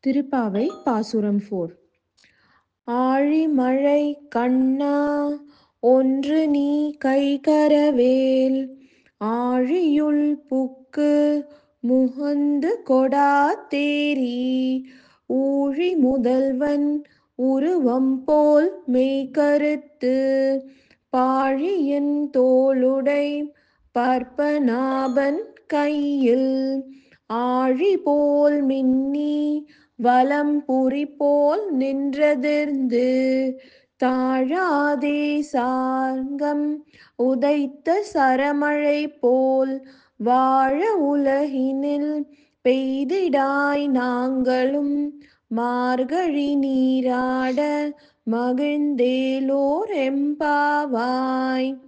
திருப்பாவை பாசுரம் ஃபோர் ஆழிமழை கண்ணா ஒன்று நீ கைகரவேல் ஆழியுள் புக்கு முகந்து கொடாத்தேரி ஊழி முதல்வன் உருவம் போல் மெய்கருத்து பாழியன் தோளுடை பற்பநாபன் கையில் ஆழி போல் மின்னி வலம்புரி போல் நின்றதிர்ந்து தாழாதே சார்ங்கம் உதைத்த சரமழை போல் வாழ உலகினில் பெய்திடாய் நாங்களும் மார்கழி நீராட மகிழ்ந்தேலோர் எம்பாவாய்